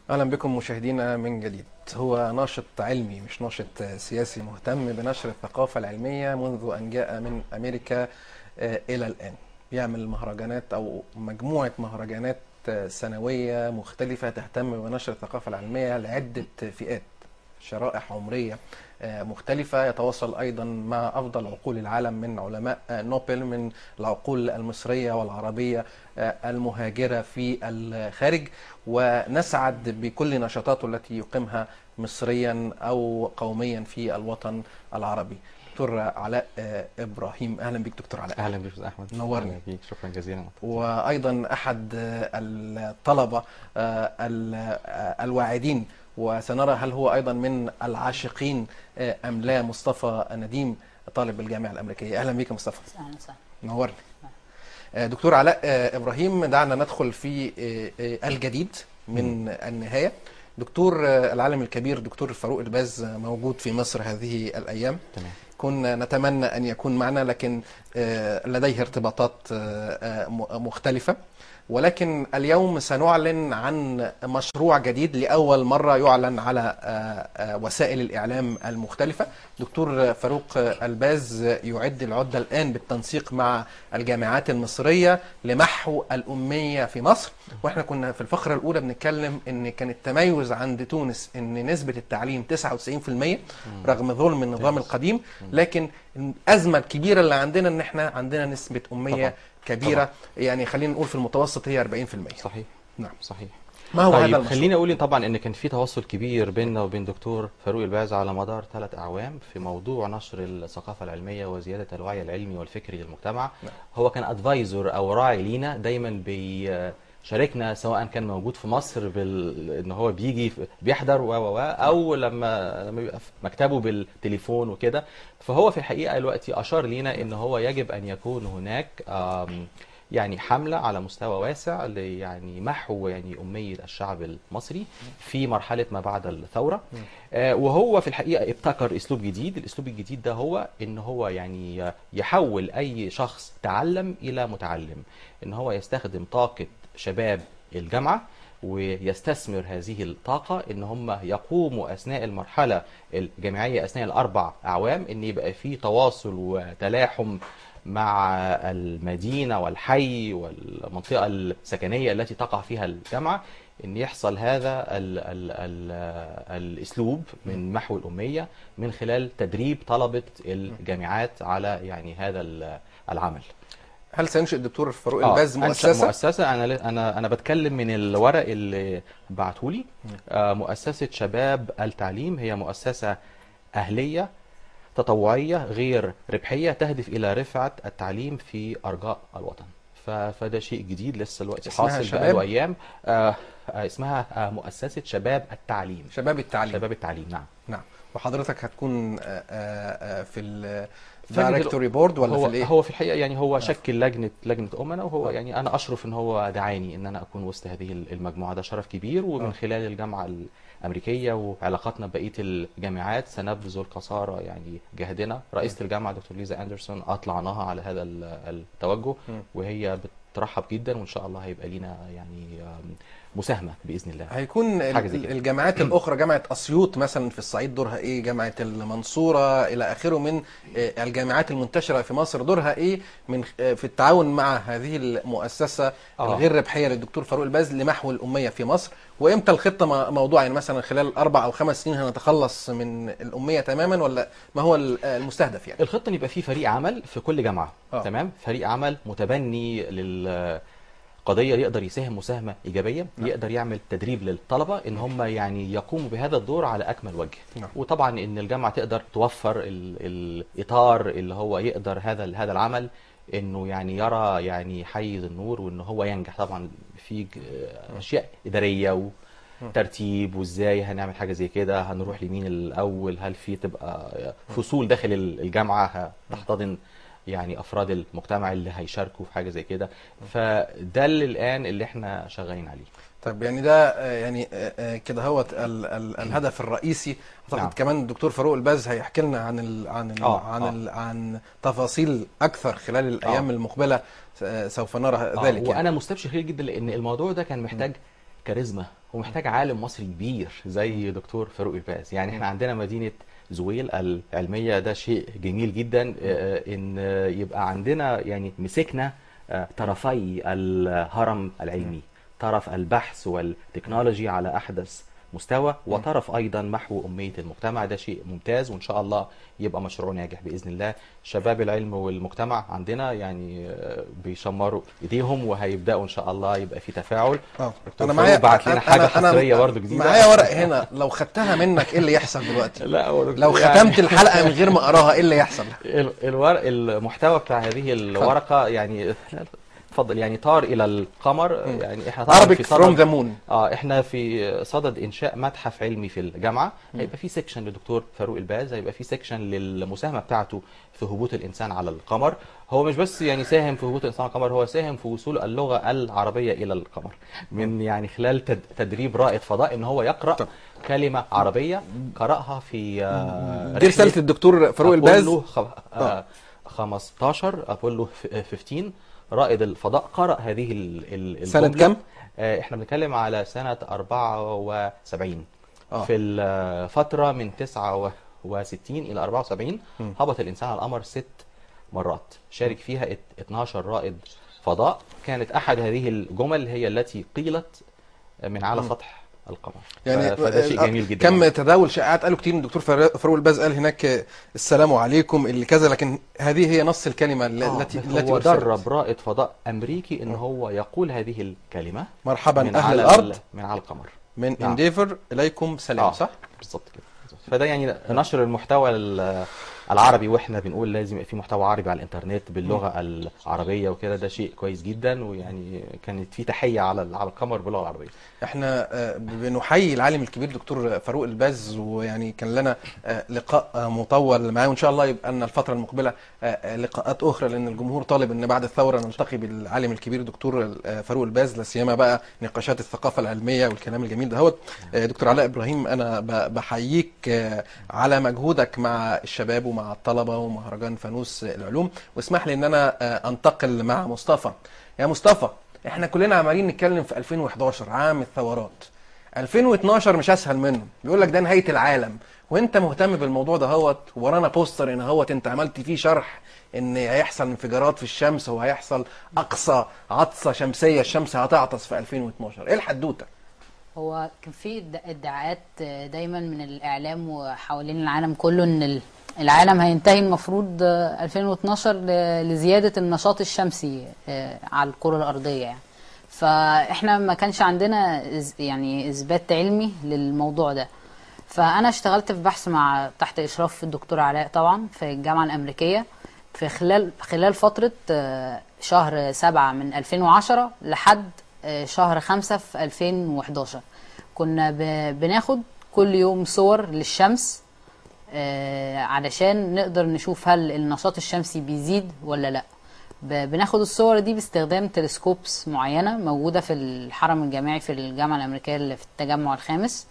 اهلا بكم مشاهدينا من جديد هو ناشط علمي مش ناشط سياسي مهتم بنشر الثقافه العلميه منذ ان جاء من امريكا آه، الى الان بيعمل مهرجانات او مجموعه مهرجانات آه، سنويه مختلفه تهتم بنشر الثقافه العلميه لعده فئات شرائح عمريه آه، مختلفة يتواصل أيضا مع أفضل عقول العالم من علماء آه، نوبل من العقول المصرية والعربية آه، المهاجرة في الخارج ونسعد بكل نشاطاته التي يقيمها مصريا أو قوميا في الوطن العربي دكتور علاء آه، إبراهيم أهلا بك دكتور علاء اهلا بك استاذ احمد نورني. أهلا بيك شكرا جزيلا وأيضا أحد آه، الطلبة آه، ال- آه، الواعدين وسنرى هل هو أيضا من العاشقين آه، أم لا مصطفى نديم طالب الجامعة الأمريكية أهلا بك يا مصطفى اهلا وسهلا نورني آه، دكتور علاء آه، إبراهيم دعنا ندخل في آه، آه، الجديد من النهاية دكتور آه، العالم الكبير دكتور فاروق الباز آه، موجود في مصر هذه الأيام تمام كنا نتمنى أن يكون معنا لكن آه، لديه ارتباطات آه، آه، م- مختلفة ولكن اليوم سنعلن عن مشروع جديد لأول مرة يعلن على آه، آه، وسائل الإعلام المختلفة دكتور فاروق الباز يعد العدة الآن بالتنسيق مع الجامعات المصرية لمحو الأمية في مصر واحنا كنا في الفقرة الأولى بنتكلم إن كان التميز عند تونس إن نسبة التعليم 99% رغم ظلم النظام القديم لكن الأزمة الكبيرة اللي عندنا إن احنا عندنا نسبة أمية طبعاً. كبيرة يعني خلينا نقول في المتوسط هي 40% صحيح نعم صحيح ما هو هذا طيب المشروع؟ خليني اقول إن طبعا ان كان في تواصل كبير بيننا وبين دكتور فاروق الباز على مدار ثلاث اعوام في موضوع نشر الثقافه العلميه وزياده الوعي العلمي والفكري للمجتمع نعم. هو كان ادفايزر او راعي لينا دايما بيشاركنا سواء كان موجود في مصر بال... ان هو بيجي في- بيحضر و و و او لما لما بيبقى في مكتبه بالتليفون وكده فهو في الحقيقه دلوقتي اشار لينا ان هو يجب ان يكون هناك آم، يعني حملة على مستوى واسع ل- يعني محو يعني أمية الشعب المصري في مرحلة ما بعد الثورة آه، وهو في الحقيقة ابتكر أسلوب جديد الأسلوب الجديد ده هو إن هو يعني يحول أي شخص تعلم إلى متعلم إن هو يستخدم طاقة شباب الجامعة ويستثمر هذه الطاقة إن هم يقوموا أثناء المرحلة الجامعية أثناء الأربع أعوام إن يبقى في تواصل وتلاحم مع المدينة والحي والمنطقة السكنية التي تقع فيها الجامعة ان يحصل هذا ال ال ال الاسلوب من محو الاميه من خلال تدريب طلبه الجامعات على يعني هذا ال- العمل. هل سينشئ الدكتور فاروق آه، الباز أنشأ مؤسسة؟ مؤسسه انا ل- انا انا بتكلم من الورق اللي بعتولي آه، مؤسسه شباب التعليم هي مؤسسه اهليه تطوعيه غير ربحيه تهدف الى رفعه التعليم في ارجاء الوطن ف- فده شيء جديد لسه دلوقتي اسمها حاصل شباب؟ بقاله ايام آه، آه، اسمها آه، مؤسسه شباب التعليم شباب التعليم شباب التعليم نعم نعم وحضرتك هتكون آه، آه، آه، في فني الدايركتوري بورد ولا هو في الايه؟ هو في الحقيقه يعني هو شكل لجنه لجنه امنا وهو يعني انا اشرف ان هو دعاني ان انا اكون وسط هذه المجموعه ده شرف كبير آه. ومن خلال الجامعه الامريكيه وعلاقاتنا ببقيه الجامعات سنبذل قصارى يعني جهدنا رئيسه الجامعه دكتور ليزا اندرسون اطلعناها على هذا ال- التوجه مم. وهي بترحب جدا وان شاء الله هيبقى لينا يعني آم، مساهمه باذن الله هيكون ال- حاجة زي كده. الجامعات الاخرى جامعه اسيوط مثلا في الصعيد دورها ايه؟ جامعه المنصوره الى اخره من آه، الجامعات المنتشره في مصر دورها ايه من آه، في التعاون مع هذه المؤسسه آه. الغير ربحيه للدكتور فاروق الباز لمحو الاميه في مصر وامتى الخطه م- موضوع يعني مثلا خلال اربع او خمس سنين هنتخلص من الاميه تماما ولا ما هو ال- آه، المستهدف يعني؟ الخطه ان يبقى في فريق عمل في كل جامعه آه. تمام فريق عمل متبني للقضيه يقدر يساهم مساهمه ايجابيه نعم. يقدر يعمل تدريب للطلبه ان هم يعني يقوموا بهذا الدور على اكمل وجه نعم. وطبعا ان الجامعه تقدر توفر ال الاطار اللي هو يقدر هذا هذا العمل انه يعني يرى يعني حيز النور وان هو ينجح طبعا في ج- اشياء اداريه وترتيب وازاي هنعمل حاجه زي كده هنروح لمين الاول هل في تبقى فصول داخل ال- الجامعه هتحتضن يعني افراد المجتمع اللي هيشاركوا في حاجه زي كده فده اللي الان اللي احنا شغالين عليه طيب يعني ده آه، يعني آه، آه، كده هو ال ال الهدف الرئيسي اعتقد نعم. كمان الدكتور فاروق الباز هيحكي لنا عن ال عن ال آه، عن آه. ال عن تفاصيل اكثر خلال الايام آه. المقبله آه، سوف نرى آه، ذلك يعني. وانا مستبشر خير جدا لان الموضوع ده كان محتاج كاريزما ومحتاج عالم مصري كبير زي دكتور فاروق الباز يعني احنا عندنا مدينة زويل العلمية ده شيء جميل جدا آه، ان آه، يبقى عندنا يعني مسكنا آه، طرفي الهرم العلمي طرف البحث والتكنولوجي على احدث مستوى وطرف ايضا محو اميه المجتمع ده شيء ممتاز وان شاء الله يبقى مشروع ناجح باذن الله شباب العلم والمجتمع عندنا يعني آه، بيشمروا ايديهم وهيبداوا ان شاء الله يبقى في تفاعل اه دكتور فاروق بعت لنا حاجه حصريه برضه جديده معايا ورق هنا لو خدتها منك ايه اللي يحصل دلوقتي لا هو دكتور لو يعني- ختمت الحلقه من غير ما اقراها ايه اللي يحصل ال- الورق المحتوى بتاع هذه الورقه يعني لا، لا، اتفضل يعني طار الى القمر يعني احنا طبعا Arabic في from صدد the moon اه احنا في صدد انشاء متحف علمي في الجامعه هيبقى في سيكشن لدكتور فاروق الباز هيبقى في سيكشن للمساهمه بتاعته في هبوط الانسان على القمر هو مش بس يعني ساهم في هبوط الانسان على القمر هو ساهم في وصول اللغه العربيه الى القمر من يعني خلال تد- تدريب رائد فضاء ان هو يقرا طب. كلمه عربيه قراها في آه، دي رساله رحلة الدكتور فاروق الباز أبولو خ... آه 15 ابولو ف- 15 رائد الفضاء قرأ هذه ال... ال... سنة الجملة. كام؟ آه احنا بنتكلم على سنة 74 آه. في الفترة من 69 إلى 74 هبط الإنسان على القمر ست مرات شارك فيها ات- 12 رائد فضاء كانت أحد هذه الجمل هي التي قيلت من على سطح القمر يعني ف- فده شيء آه، جميل جدا كم تداول شائعات قالوا كتير الدكتور فاروق فاروق الباز قال هناك آه، السلام عليكم اللي كذا لكن هذه هي نص الكلمه ال- آه، التي بس التي هو أرسلت. درب رائد فضاء امريكي ان هو يقول هذه الكلمه مرحبا من اهل على الارض ال- من على القمر من نعم. انديفر اليكم سلام آه، صح بالظبط كده بالظبط. فده يعني نشر المحتوى ال- العربي واحنا بنقول لازم يبقى في محتوى عربي على الانترنت باللغه العربيه وكده ده شيء كويس جدا ويعني كانت في تحيه على ال- على القمر باللغه العربيه احنا آه، بنحيي العالم الكبير دكتور فاروق الباز ويعني كان لنا آه، لقاء آه، مطول معاه وان شاء الله يبقى لنا الفتره المقبله آه، آه، لقاءات اخرى لان الجمهور طالب ان بعد الثوره نلتقي بالعالم الكبير دكتور آه، فاروق الباز لا سيما بقى نقاشات الثقافه العلميه والكلام الجميل دهوت آه، دكتور علاء ابراهيم انا ب- بحييك آه، على مجهودك مع الشباب ومع الطلبه ومهرجان فانوس العلوم واسمح لي ان انا آه، انتقل مع مصطفى يا مصطفى احنا كلنا عمالين نتكلم في 2011 عام الثورات 2012 مش اسهل منه بيقول لك ده نهايه العالم وانت مهتم بالموضوع ده هوت ورانا بوستر ان هوت انت عملت فيه شرح ان هيحصل انفجارات في الشمس وهيحصل اقصى عطسه شمسيه الشمس هتعطس في 2012 ايه الحدوته هو كان في اد- ادعاءات دايما من الاعلام وحوالين العالم كله ان ال- العالم هينتهي المفروض 2012 ل- لزياده النشاط الشمسي آه، على الكره الارضيه يعني فاحنا ما كانش عندنا إز- يعني اثبات علمي للموضوع ده فانا اشتغلت في بحث مع تحت اشراف الدكتور علاء طبعا في الجامعه الامريكيه في خلال خلال فتره آه، شهر سبعة من 2010 لحد آه، شهر خمسة في 2011 كنا ب- بناخد كل يوم صور للشمس آه، علشان نقدر نشوف هل النشاط الشمسي بيزيد ولا لا ب- بناخد الصور دي باستخدام تلسكوبس معينة موجودة في الحرم الجامعي في الجامعة الأمريكية اللي في التجمع الخامس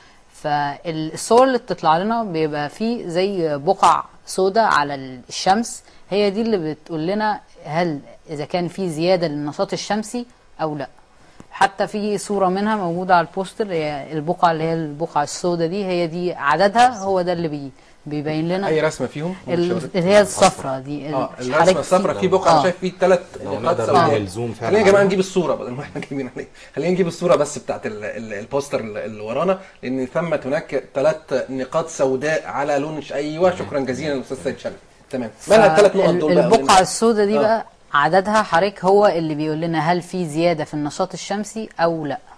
فالصور اللي بتطلع لنا بيبقى فيه زي بقع سوداء على الشمس هي دي اللي بتقول لنا هل إذا كان في زيادة للنشاط الشمسي أو لا حتى في صورة منها موجودة على البوستر هي البقعة اللي هي البقعة السوداء دي هي دي عددها هو ده اللي بي بيبين لنا اي رسمه فيهم ال- اللي هي الصفرة دي اه مش الرسمه حضرتك- الصفراء في بقعه آه. شايف فيه ثلاث لو نقاط نقدر سوداء نعمل زوم فعلا خلينا يا جماعه نجيب الصوره بدل ما احنا جايبين عليه خلينا نجيب الصوره بس بتاعت ال- ال- البوستر اللي اللي ورانا لان ثمت هناك ثلاث نقاط سوداء على لون ش- ايوه شكرا جزيلا الاستاذ سيد شلبي تمام مالها الثلاث نقط ال- دول بقى البقعة السوداء دي آه. بقى عددها حضرتك هو اللي بيقول لنا هل في زيادة في النشاط الشمسي أو لا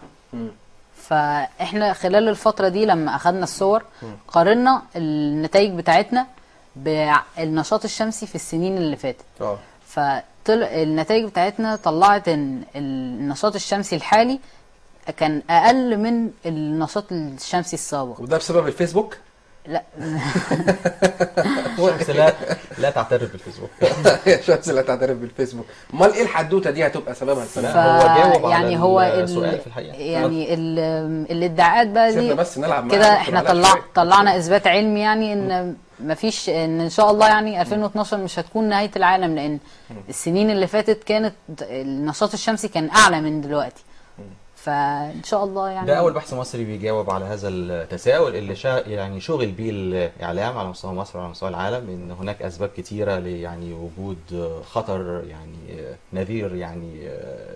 فاحنا خلال الفترة دي لما أخدنا الصور قارنا النتائج بتاعتنا بالنشاط الشمسي في السنين اللي فاتت اه فطلع النتائج بتاعتنا طلعت ان النشاط الشمسي الحالي كان اقل من النشاط الشمسي السابق وده بسبب الفيسبوك لا الشمس لا لا تعترف بالفيسبوك الشمس لا تعترف بالفيسبوك امال ايه الحدوته دي هتبقى سببها ف... السبب هو جاوب على يعني هو السؤال ال... في الحقيقة. يعني ال... الادعاءات بقى سيبنا دي بس نلعب مع كده دكتور احنا علاء طلع شوية. طلعنا اثبات علمي يعني ان مفيش ان ان شاء الله يعني 2012 مش هتكون نهايه العالم لان السنين اللي فاتت كانت النشاط الشمسي كان اعلى من دلوقتي فان شاء الله يعني ده اول بحث مصري بيجاوب على هذا التساؤل اللي شا يعني شغل بيه الاعلام على مستوى مصر وعلى مستوى العالم ان هناك اسباب كتيره ل يعني وجود خطر يعني نذير يعني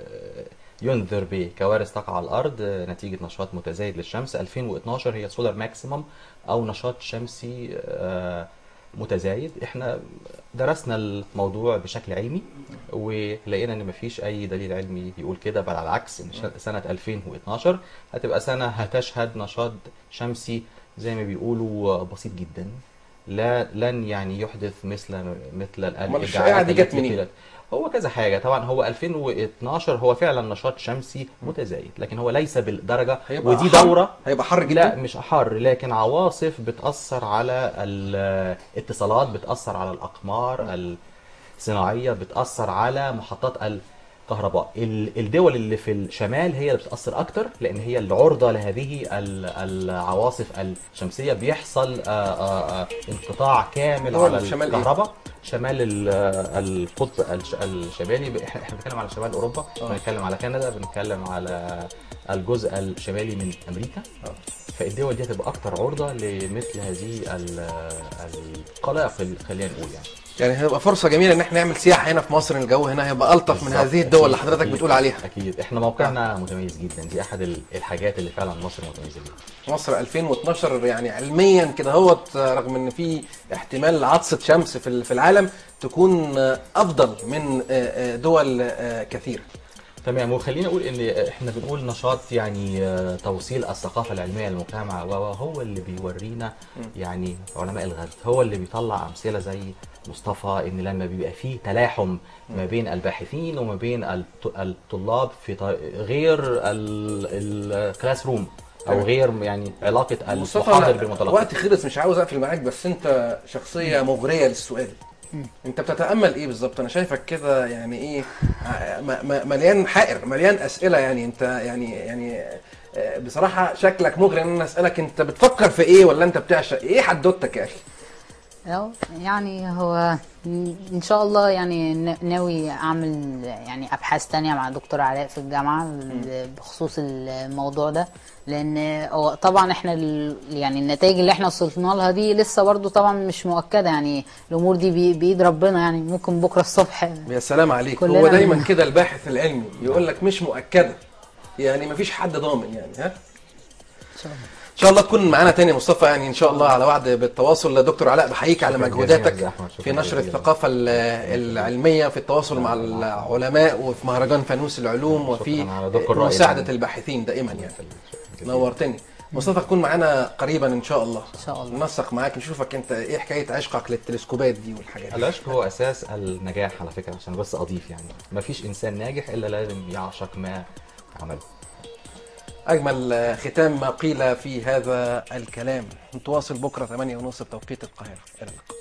ينذر بكوارث تقع على الارض نتيجه نشاط متزايد للشمس 2012 هي سولار ماكسيمم او نشاط شمسي آه، متزايد احنا درسنا الموضوع بشكل علمي ولقينا ان مفيش اي دليل علمي يقول كده بل على العكس ان ش- سنه 2012 هتبقى سنه هتشهد نشاط شمسي زي ما بيقولوا بسيط جدا لا لن يعني يحدث مثل مثل أمال الإجعاءات الشائعة دي جت التي منين؟ قيلت. هو كذا حاجه طبعا هو 2012 هو فعلا نشاط شمسي متزايد لكن هو ليس بالدرجه هيبقى ودي حر؟ دوره هيبقى حر لا جدا مش حر لكن عواصف بتأثر على الاتصالات بتأثر على الأقمار الصناعية بتأثر على محطات الكهرباء ال- الدول اللي في الشمال هي اللي بتأثر أكتر لأن هي العرضة لهذه ال- العواصف الشمسية بيحصل آه، آه، آه، انقطاع كامل دول على الشمال إيه؟ الكهرباء شمال ال- القطب الش- الشمالي ب- احنا إحنا بنتكلم على شمال اوروبا آه. بنتكلم على كندا بنتكلم على الجزء الشمالي من امريكا آه. فالدول دي هتبقى اكتر عرضه لمثل هذه ال- القلائق اللي خلينا نقول يعني يعني هيبقى فرصه جميله ان احنا نعمل سياحه هنا في مصر الجو هنا هيبقى الطف من بالظبط. هذه الدول اللي أكيد- حضرتك أكيد- بتقول عليها اكيد احنا موقعنا متميز جدا دي احد ال- الحاجات اللي فعلا مصر متميزه بيها مصر 2012 يعني علميا كده هوت رغم ان في احتمال عطسه شمس في ال- في العالم تكون افضل من دول كثيره تمام وخلينا اقول ان احنا بنقول نشاط يعني آه، توصيل الثقافه العلميه للمجتمع وهو اللي بيورينا يعني علماء الغد هو اللي بيطلع امثله زي مصطفى ان لما بيبقى فيه تلاحم ما بين الباحثين وما بين الط- الطلاب في ط- غير الكلاس روم او تمام. غير يعني علاقه مصطفى المحاضر أنا بالمتلقي وقتي خلص مش عاوز اقفل معاك بس انت شخصيه مغريه للسؤال انت بتتامل ايه بالظبط انا شايفك كده يعني ايه ع- م- م- مليان حائر مليان اسئله يعني انت يعني يعني آه، بصراحه شكلك مغري ان انا اسالك انت بتفكر في ايه ولا انت بتعشق ايه حدوتك يا اخي أهو، يعني هو ان شاء الله يعني ن- ناوي اعمل يعني ابحاث تانية مع دكتور علاء في الجامعة بخصوص الموضوع ده لان هو طبعا احنا ال- يعني النتائج اللي احنا وصلنا لها دي لسه برضو طبعا مش مؤكدة يعني الامور دي بي- بايد ربنا يعني ممكن بكرة الصبح يا سلام عليك كلنا هو دايما من- كده الباحث العلمي يقول لك مش مؤكده يعني مفيش حد ضامن يعني ها ان شاء الله ان شاء الله تكون معانا تاني يا مصطفى يعني ان شاء الله على وعد بالتواصل دكتور علاء بحييك على شكراً مجهوداتك جزيلاً يا أحمد، شكراً في نشر جزيلاً. الثقافه ال- العلميه في التواصل مع العلماء وفي مهرجان فانوس العلوم وفي شكراً على دور الرأي مساعده العام. الباحثين دائما يعني نورتني مصطفى تكون معانا قريبا ان شاء الله ان شاء الله ننسق معاك نشوفك انت ايه حكايه عشقك للتلسكوبات دي والحاجات دي العشق هو اساس النجاح على فكره عشان بس اضيف يعني ما فيش انسان ناجح الا لازم يعشق ما عمله اجمل ختام ما قيل في هذا الكلام نتواصل بكره 8:30 بتوقيت القاهره الى اللقاء